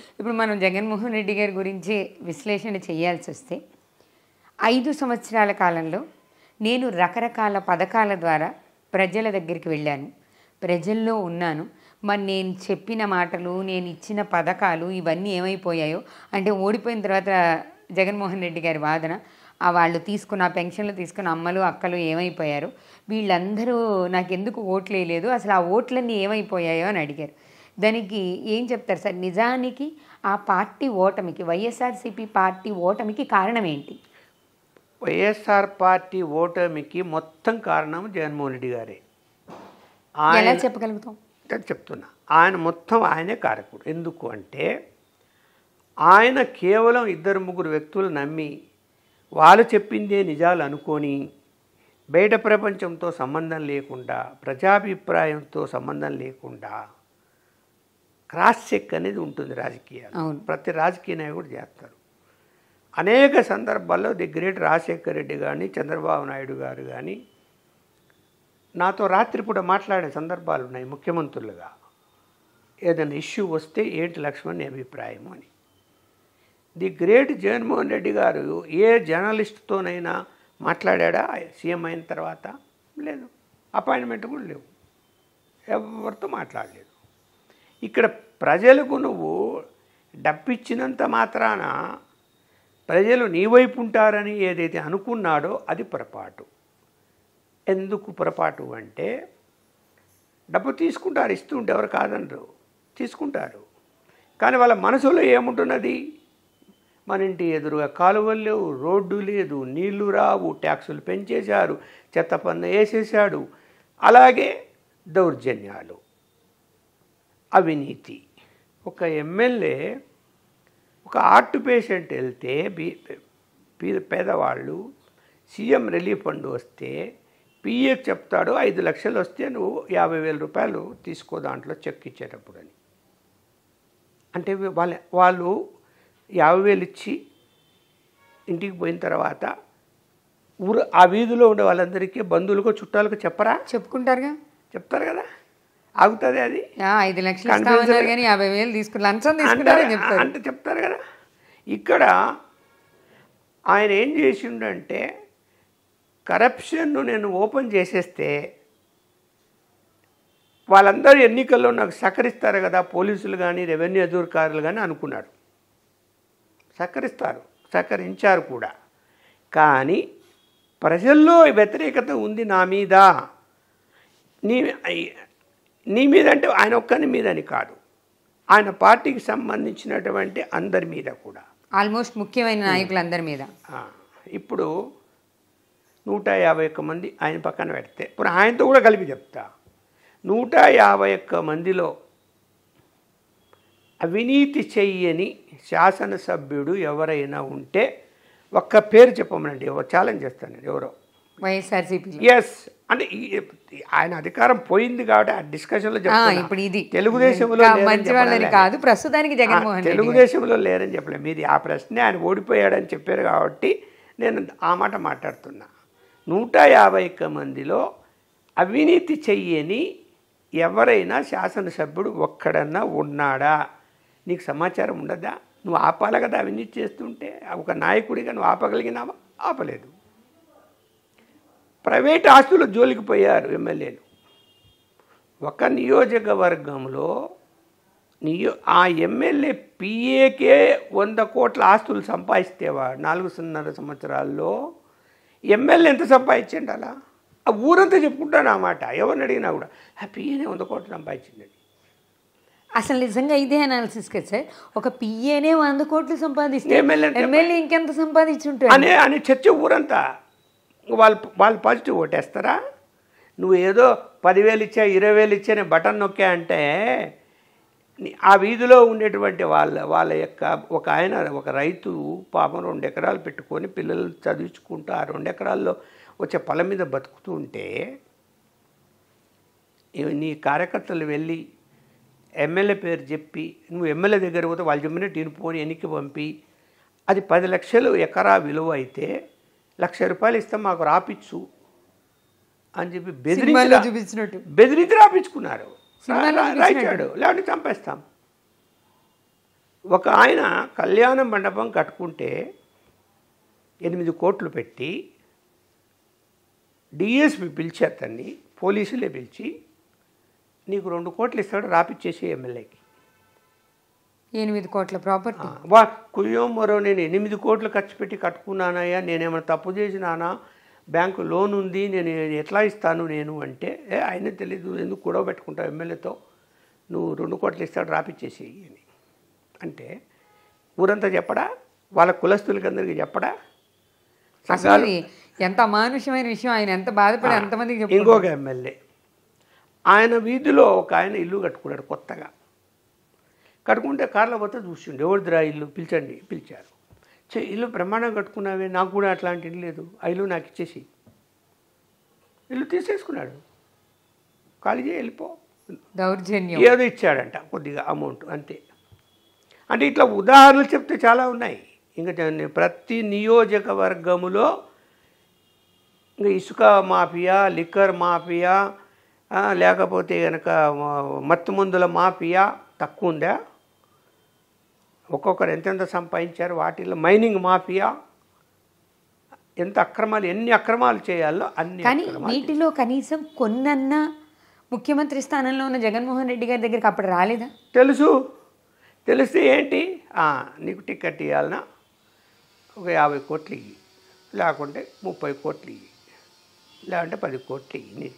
ఇప్పుడు మనం జగన్మోహన్ రెడ్డి గారి గురించి విశ్లేషణ చేయాల్సి వస్తే ఐదు సంవత్సరాల కాలంలో నేను రకరకాల పథకాల ద్వారా ప్రజల దగ్గరికి వెళ్ళాను ప్రజల్లో ఉన్నాను మరి నేను చెప్పిన మాటలు నేను ఇచ్చిన పథకాలు ఇవన్నీ ఏమైపోయాయో అంటే ఓడిపోయిన తర్వాత జగన్మోహన్ రెడ్డి గారి వాదన ఆ వాళ్ళు తీసుకున్న ఆ పెన్షన్లు తీసుకున్న అమ్మలు అక్కలు ఏమైపోయారు వీళ్ళందరూ నాకు ఎందుకు ఓట్లు వేయలేదు అసలు ఆ ఓట్లన్నీ ఏమైపోయాయో అని అడిగారు దానికి ఏం చెప్తారు సార్ నిజానికి ఆ పార్టీ ఓటమికి వైఎస్ఆర్సీపీ పార్టీ ఓటమికి కారణం ఏంటి వైఎస్ఆర్ పార్టీ ఓటమికి మొత్తం కారణం జగన్మోహన్ రెడ్డి గారే ఎలా ఆయన చెప్పగలుగుతాం అది చెప్తున్నా ఆయన మొత్తం ఆయనే కారకుడు ఎందుకు అంటే ఆయన కేవలం ఇద్దరు ముగ్గురు వ్యక్తులు నమ్మి వాళ్ళు చెప్పిందే నిజాలు అనుకొని బయట ప్రపంచంతో సంబంధం లేకుండా ప్రజాభిప్రాయంతో సంబంధం లేకుండా క్రాస్ చెక్ అనేది ఉంటుంది రాజకీయాలు అవును. ప్రతి రాజకీయ నాయకుడు చేస్తారు అనేక సందర్భాల్లో ది గ్రేట్ రాజశేఖర రెడ్డి కానీ చంద్రబాబు నాయుడు గారు కానీ నాతో రాత్రిపూట మాట్లాడే సందర్భాలు ఉన్నాయి ముఖ్యమంత్రులుగా ఏదైనా ఇష్యూ వస్తే ఏంటి లక్ష్మణ్ నీ అభిప్రాయం అని ది గ్రేట్ జగన్మోహన్ రెడ్డి గారు ఏ జర్నలిస్ట్తోనైనా మాట్లాడా సీఎం అయిన తర్వాత లేదు అపాయింట్మెంట్ కూడా లేవు ఎవరితో మాట్లాడలేదు ఇక్కడ ప్రజలకు నువ్వు డబ్బిచ్చినంత మాత్రాన ప్రజలు నీ వైపు ఉంటారని ఏదైతే అనుకున్నాడో అది పొరపాటు ఎందుకు పొరపాటు అంటే డబ్బు తీసుకుంటారు ఇస్తుంటే ఎవరు కాదనరు తీసుకుంటారు కానీ వాళ్ళ మనసులో ఏముంటున్నది మన ఇంటి ఎదురుగా కాలువలు లేవు రోడ్డు లేదు నీళ్లు రావు ట్యాక్సులు పెంచేశారు చెత్త పన్ను వేసేశాడు అలాగే దౌర్జన్యాలు అవినీతి ఒక ఎమ్మెల్యే ఒక హార్ట్ పేషెంట్ వెళ్తే బీ పీ- పేదవాళ్ళు సీఎం రిలీఫ్ ఫండ్ వస్తే పిఏకి చెప్తాడు ఐదు లక్షలు వస్తే నువ్వు యాభై వేల రూపాయలు తీసుకో దాంట్లో చెక్ ఇచ్చేటప్పుడు అని అంటే వాళ్ళ వాళ్ళు యాభై వేలు ఇచ్చి ఇంటికి పోయిన తర్వాత ఊరు ఆ వీధిలో ఉండే వాళ్ళందరికీ బంధువులకు చుట్టాలకు చెప్పరా చెప్పుకుంటారుగా చెప్తారు కదా ఆగుతుంది అది ఆ, ఐదు లక్షలు కనిపించదు. ఇస్తామన్నారు కానీ యాభై వేలు తీసుకుని లంచం తీసుకున్నారని అంటే చెప్తారు అంటే చెప్తారు కదా ఇక్కడ ఆయన ఏం చేసిండంటే కరప్షన్ను నేను ఓపెన్ చేసేస్తే వాళ్ళందరూ ఎన్నికల్లో నాకు సహకరిస్తారు కదా పోలీసులు కానీ రెవెన్యూ అధికారులు కానీ అనుకున్నాడు సహకరిస్తారు సహకరించారు కూడా కానీ ప్రజల్లో వ్యతిరేకత ఉంది నా మీద నీ నీ మీద అంటే ఆయన ఒక్కని మీద అని కాదు ఆయన పార్టీకి సంబంధించినటువంటి అందరి మీద కూడా ఆల్మోస్ట్ ముఖ్యమైన నాయకులందరి మీద ఆ, ఇప్పుడు నూట యాభై ఒక్క మంది ఆయన పక్కన పెడితే ఇప్పుడు ఆయనతో కూడా కలిపి చెప్తా నూట యాభై ఒక్క మందిలో అవినీతి చెయ్యని శాసనసభ్యుడు ఎవరైనా ఉంటే ఒక్క పేరు చెప్పమనండి ఎవరు ఛాలెంజ్ చేస్తాను ఎవరో వైఎస్ఆర్సీపీ ఎస్ అంటే ఈ- ఆయన అధికారం పోయింది కాబట్టి ఆ డిస్కషన్లో చెప్తున్నా. ఇప్పుడు ఇది తెలుగుదేశంలో ఇంకా లేరని మంచి వాళ్ళని చెప్పలే. కాదు ప్రస్తుతానికి ఆ, జగన్మోహన్ రెడ్డి గారు. తెలుగుదేశంలో లేరని చెప్పలే మీది ఆ ప్రశ్నే ఆయన ఓడిపోయాడని చెప్పారు కాబట్టి నేను ఆ మాట మాట్లాడుతున్నా నూట యాభై ఒక్క మందిలో అవినీతి చెయ్యని ఎవరైనా శాసనసభ్యుడు ఒక్కడన్నా ఉన్నాడా నీకు సమాచారం ఉండదా నువ్వు ఆపాలి కదా అవినీతి చేస్తుంటే ఒక నాయకుడిగా నువ్వు ఆపగలిగినావా ఆపలేదు ప్రైవేట్ ఆస్తుల జోలికి పోయారు ఎమ్మెల్యేలు ఒక నియోజకవర్గంలో నియో ఆ ఎమ్మెల్యే పిఏకే వంద కోట్ల ఆస్తులు సంపాదిస్తేవా నాలుగున్నర సంవత్సరాల్లో ఎమ్మెల్యే ఎంత సంపాదించండి అలా ఆ ఊరంతా చెప్పుకుంటాను ఆ మాట ఎవరిని అడిగినా కూడా ఆ పిఏనే వంద కోట్లు సంపాదించింది అసలు నిజంగా ఇదే అనాలిసిస్ కదా సార్ ఒక పిఏనే వంద కోట్లు సంపాదిస్తే ఎమ్మెల్యే ఎంత ఎమ్మెల్యే ఇంకెంత సంపాదించుంటాడు అనే అని చర్చ ఊరంతా వాళ్ళు వాళ్ళు పాజిటివ్ ఓటేస్తారా నువ్వు ఏదో పదివేలు ఇచ్చా ఇరవై వేలు ఇచ్చా నేను బటన్ నొక్కా అంటే నీ- ఆ వీధిలో ఉండేటువంటి వాళ్ళ వాళ్ళ యొక్క ఒక ఆయన ఒక రైతు పాపం రెండు ఎకరాలు పెట్టుకొని పిల్లలు చదివించుకుంటూ ఆ రెండు ఎకరాల్లో వచ్చే పొలం మీద బతుకుతూ ఉంటే ఇవి నీ కార్యకర్తలు వెళ్ళి ఎమ్మెల్యే పేరు చెప్పి నువ్వు ఎమ్మెల్యే దగ్గర పోతే వాళ్ళు చెప్పినట్టు ఈయన పోని ఎన్నిక పంపి అది పది లక్షలు ఎకరా విలువ అయితే లక్ష రూపాయలు ఇస్తాం మాకు రాపిచ్చు అని చెప్పి సినిమాలో బెదిరించి చూపించినట్టు బెదిరించి రాపించుకున్నారు సినిమాలో రా- చూపించినట్టు. రాయించాడు లేకపోతే చంపేస్తాం ఒక ఆయన కళ్యాణ మండపం కట్టుకుంటే ఎనిమిది కోట్లు పెట్టి డిఎస్పి పిలిచి అతన్ని పోలీసులే పిలిచి నీకు రెండు కోట్లు ఇస్తాడు రాపిచ్చేసి ఎమ్మెల్యేకి ఎనిమిది కోట్ల ప్రాపర్టీ వా కుయ్యం మరో నేను ఎనిమిది కోట్లు ఖర్చు పెట్టి కట్టుకున్నానయ్యా నేనేమైనా తప్పు చేసినానా బ్యాంకు లోన్ ఉంది నేను ఎట్లా ఇస్తాను నేను అంటే ఏ ఆయన తెలీదు ఎందుకు గొడవ పెట్టుకుంటావు ఎమ్మెల్యేతో నువ్వు రెండు కోట్లు ఇస్తాడు రాపిచ్చేసి అని అంటే ఊరంతా చెప్పడా వాళ్ళ కులస్తులకి అందరికీ చెప్పడా అసలు ఇది ఎంత అమానుషమైన విషయం ఆయన ఎంత బాధపడి ఎంతమందికి చెప్పు ఇంకొక ఎమ్మెల్యే ఆయన వీధిలో ఒక ఆయన ఇల్లు కట్టుకున్నాడు కొత్తగా కట్టుకుంటే కార్లో పోతే చూసిండు ఎవరిదిరా ఇల్లు పిలిచండి పిలిచారు చే ఇల్లు బ్రహ్మాండం కట్టుకున్నావే నాకు కూడా అట్లాంటి ఇల్లు లేదు ఆ ఇల్లు నాకు ఇచ్చేసి ఇల్లు తీసేసుకున్నాడు ఖాళీ చేయి వెళ్ళిపో దౌర్జన్యం ఏదో ఇచ్చాడంట కొద్దిగా అమౌంట్ అంతే అంటే ఇట్లా ఉదాహరణలు చెప్తే చాలా ఉన్నాయి ఇంకా దాన్ని ప్రతి నియోజకవర్గములో ఇంకా ఇసుక మాఫియా లిక్కర్ మాఫియా ఆ, లేకపోతే కనుక మత్తు మందుల మాఫియా తక్కువ ఉందా ఒక్కొక్కరు ఎంతెంత సంపాదించారు వాటిల్లో మైనింగ్ మాఫియా ఎంత అక్రమాలు ఎన్ని అక్రమాలు చేయాలో అన్ని కానీ అక్రమాలు వీటిలో కనీసం కొన్నన్నా ముఖ్యమంత్రి స్థానంలో ఉన్న జగన్మోహన్ రెడ్డి గారి దగ్గరికి అప్పుడు రాలేదా తెలుసు తెలిస్తే ఏంటి ఆ, నీకు టికెట్ ఇవ్వాలన్నా ఒక యాభై కోట్లు ఇయ్యి లేకుంటే ముప్పై కోట్లు ఇయ్యి లేకుంటే పది కోట్లు ఇయ్యి నీది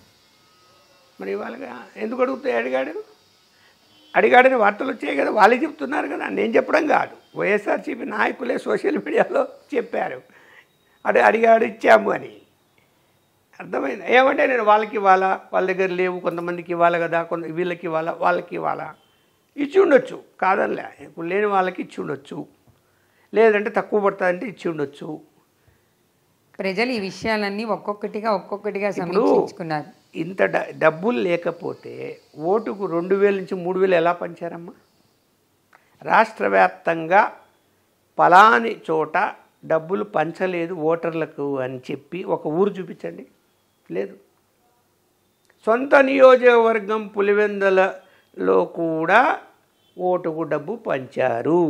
మరి ఇవాళగా ఎందుకు అడుగుతాయి అడిగాడు అడిగాడని వార్తలు వచ్చాయి కదా వాళ్ళే చెప్తున్నారు కదా నేను చెప్పడం కాదు వైఎస్ఆర్సీపీ నాయకులే సోషల్ మీడియాలో చెప్పారు అడే అడిగాడు ఇచ్చాము అని అర్థమైంది ఏమంటే నేను వాళ్ళకి ఇవ్వాలా వాళ్ళ దగ్గర లేవు కొంతమందికి ఇవ్వాలి కదా కొంత వీళ్ళకి ఇవ్వాలా వాళ్ళకి ఇవ్వాలా ఇచ్చి ఉండొచ్చు కాదనిలే ఇప్పుడు లేని వాళ్ళకి ఇచ్చి ఉండొచ్చు లేదంటే తక్కువ పడుతుందంటే ఇచ్చి ఉండొచ్చు ప్రజలు ఈ విషయాలన్నీ ఒక్కొక్కటిగా ఒక్కొక్కటిగా సమీక్షించుకున్నారు ఇంత డ డబ్బులు లేకపోతే ఓటుకు రెండు వేల నుంచి మూడు వేలు ఎలా పంచారమ్మా రాష్ట్ర వ్యాప్తంగా పలాని చోట డబ్బులు పంచలేదు ఓటర్లకు అని చెప్పి ఒక ఊరు చూపించండి లేదు సొంత నియోజకవర్గం పులివెందలలో కూడా ఓటుకు డబ్బు పంచారు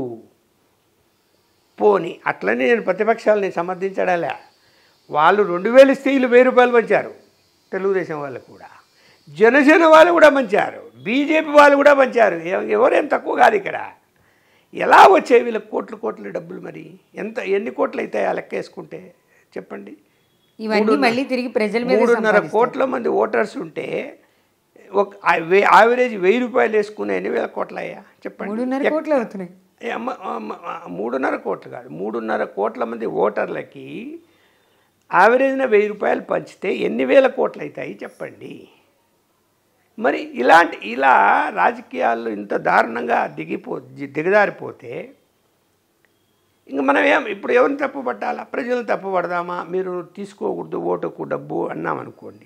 పోని అట్లనే నేను ప్రతిపక్షాలని సమర్థించడాలే వాళ్ళు రెండు వేలు ఇస్తే వీళ్ళు వెయ్యి రూపాయలు పంచారు తెలుగుదేశం వాళ్ళు కూడా జనసేన వాళ్ళు కూడా పంచారు బీజేపీ వాళ్ళు కూడా పంచారు ఎవ- ఎవరేం తక్కువ కాదు ఇక్కడ ఎలా వచ్చాయి వీళ్ళకి కోట్లు కోట్ల డబ్బులు మరి ఎంత ఎన్ని కోట్లు అవుతాయి ఆ లెక్క వేసుకుంటే చెప్పండి ఇవన్నీ మళ్ళీ తిరిగి ప్రజల మీద మూడున్నర కోట్ల మంది ఓటర్స్ ఉంటే ఒక ఆ- వే- యావరేజ్ వెయ్యి రూపాయలు వేసుకునే ఎన్ని వేల కోట్ల అయ్యా చెప్పండి మూడున్నర కోట్లు అవుతున్నాయి ఏ అమ్మ, అమ్మ, ఆ, మూడున్నర కోట్లు కాదు మూడున్నర కోట్ల మంది ఓటర్లకి యావరేజ్న వెయ్యి రూపాయలు పంచితే ఎన్ని వేల కోట్లు అవుతాయి చెప్పండి మరి ఇలాంటి ఇలా రాజకీయాల్లో ఇంత దారుణంగా దిగిపో ది- దిగజారిపోతే ఇంక మనం ఏం ఇప్పుడు ఎవరిని తప్పు పట్టాలా ప్రజలను తప్పు పడదామా మీరు తీసుకోకూడదు ఓటుకు డబ్బు అన్నామనుకోండి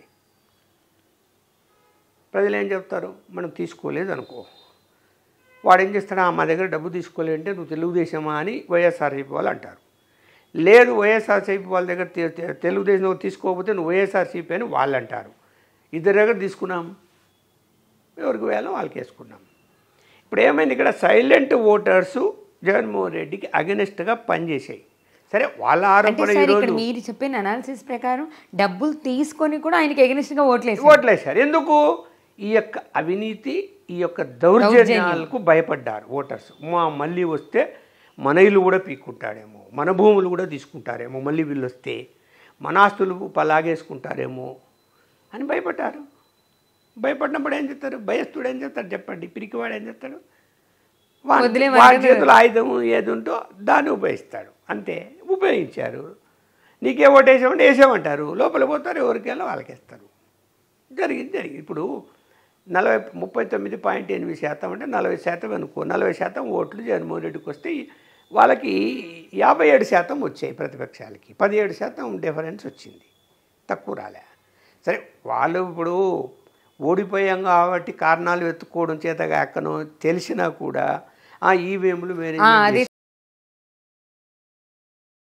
ప్రజలు ఏం చెప్తారు మనం తీసుకోలేదు అనుకో వాడు ఏం చేస్తాడు "ఆ, మా దగ్గర డబ్బు తీసుకోలేదంటే నువ్వు తెలుగుదేశమా అని వైఎస్ఆర్సీపీ వాళ్ళు అంటారు లేదు వైఎస్ఆర్సీపీ వాళ్ళ దగ్గర తె- తె- తెలుగుదేశం తీసుకోకపోతే నువ్వు వైఎస్ఆర్సీపీ అని వాళ్ళు అంటారు ఇద్దరి దగ్గర తీసుకున్నాం ఎవరికి వేయాలో వాళ్ళకి వేసుకున్నాం ఇప్పుడు ఏమైంది ఇక్కడ సైలెంట్ ఓటర్సు జగన్మోహన్ రెడ్డికి అగెనిస్ట్గా పనిచేసాయి సరే వాళ్ళ అంటే ఆరోపణ సార్ ఇక్కడ ఈరోజు మీరు చెప్పిన అనాలిసిస్ ప్రకారం డబ్బులు తీసుకొని కూడా ఆయనకి ఎగనిస్ట్ గా ఓట్లేసి ఓట్లేశారు ఎందుకు ఈ యొక్క అవినీతి ఈ యొక్క దౌర్జన్యాలకు భయపడ్డారు ఓటర్స్ మా మళ్ళీ వస్తే మన ఇల్లు కూడా పీక్కుంటాడేమో మన భూములు కూడా తీసుకుంటారేమో మళ్ళీ వీళ్ళు వస్తే మన ఆస్తులు లాగేసుకుంటారేమో అని భయపడ్డారు భయపడినప్పుడు ఏం చెప్తారు భయస్తుడు ఏం చెప్తాడు చెప్పండి పిరికివాడు ఏం చెప్తాడు వాడి వదిలే వాడి వాడికి చేతులు ఆయుధం ఏది ఉంటో దాన్ని ఉపయోగిస్తాడు అంతే ఉపయోగించారు నీకే ఓటేసామంటే వేసామంటారు లోపల పోతారు ఎవరికెళ్ళో వాళ్ళకేస్తారు జరిగింది జరిగింది ఇప్పుడు నలభై ముప్పై తొమ్మిది పాయింట్ ఎనిమిది శాతం అంటే నలభై శాతం అనుకో నలభై శాతం ఓట్లు జగన్మోహన్ రెడ్డికి వస్తే వాళ్ళకి యాభై ఏడు శాతం వచ్చాయి ప్రతిపక్షాలకి పదిహేడు శాతం డిఫరెన్స్ వచ్చింది తక్కువ రాలే సరే వాళ్ళు ఇప్పుడు ఓడిపోయాం కాబట్టి కారణాలు వెతుక్కోవడం చేత కాకనో తెలిసినా కూడా ఆ ఈవీఎంలు వేరే ఆ, అదే